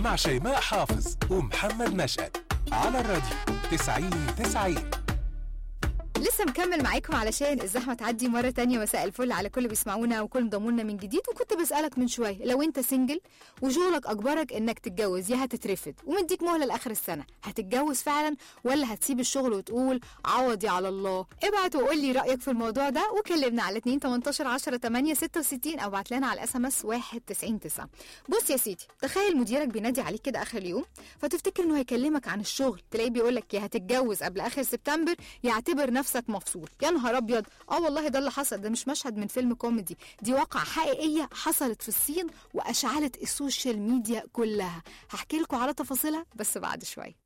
مع شيماء حافظ ومحمد نشأت على الراديو 90 90 لسه مكمل معاكم علشان الزحمه تعدي مره تانية مساء الفل على كل بيسمعونا وكل انضمونا من جديد وكنت بسالك من شويه لو انت سنجل وشغلك اجبرك انك تتجوز يا هتترفد ومديك مهله لاخر السنه هتتجوز فعلا ولا هتسيب الشغل وتقول عوضي على الله ابعت وقول لي رايك في الموضوع ده وكلمنا على 2 18 10 8 66 او ابعت لنا على الاس ام اس 1 90 9 بص يا سيدي تخيل مديرك بينادي عليك كده اخر اليوم فتفتكر انه هيكلمك عن الشغل تلاقيه بيقول لك يا هتتجوز قبل اخر سبتمبر يعتبر نفسك مفصول يا نهار ابيض اه والله ده اللي حصل ده مش مشهد من فيلم كوميدي دي واقعة حقيقية حصلت في الصين واشعلت السوشيال ميديا كلها هحكي لكم على تفاصيلها بس بعد شوية